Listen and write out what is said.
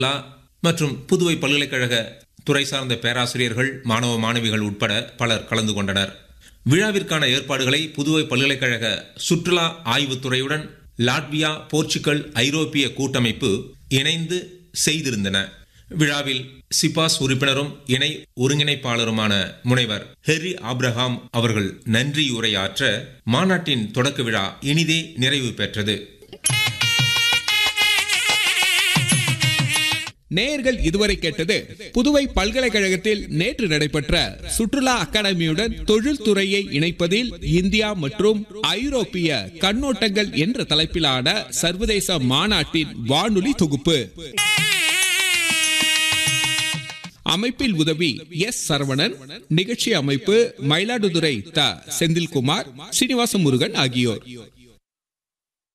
லா மற்றும் புதுவை பல்கலைக்கழக துறை சார்ந்த பேராசிரியர்கள் மாணவ மாணவிகள் உட்பட பலர் கலந்து கொண்டனர் விழாவிற்கான ஏற்பாடுகளை புதுவை பல்கலைக்கழக சுற்றுலா ஆய்வுத்துறையுடன் லாட்வியா போர்ச்சுகல் ஐரோப்பிய கூட்டமைப்பு இணைந்து செய்திருந்தன விழாவில் சிபாஸ் உறுப்பினரும் இணை ஒருங்கிணைப்பாளருமான முனைவர் ஹெர்ரி ஆப்ரஹாம் அவர்கள் நன்றியுரையாற்ற மாநாட்டின் தொடக்க விழா இனிதே நிறைவு பெற்றது நேயர்கள் இதுவரை கேட்டது புதுவை பல்கலைக்கழகத்தில் நேற்று நடைபெற்ற சுற்றுலா அகாடமியுடன் தொழில்துறையை இணைப்பதில் இந்தியா மற்றும் ஐரோப்பிய கண்ணோட்டங்கள் என்ற தலைப்பிலான சர்வதேச மாநாட்டின் வானொலி தொகுப்பு அமைப்பில் உதவி எஸ் சரவணன் நிகழ்ச்சி அமைப்பு மயிலாடுதுறை த செந்தில்குமார் சீனிவாச முருகன் ஆகியோர்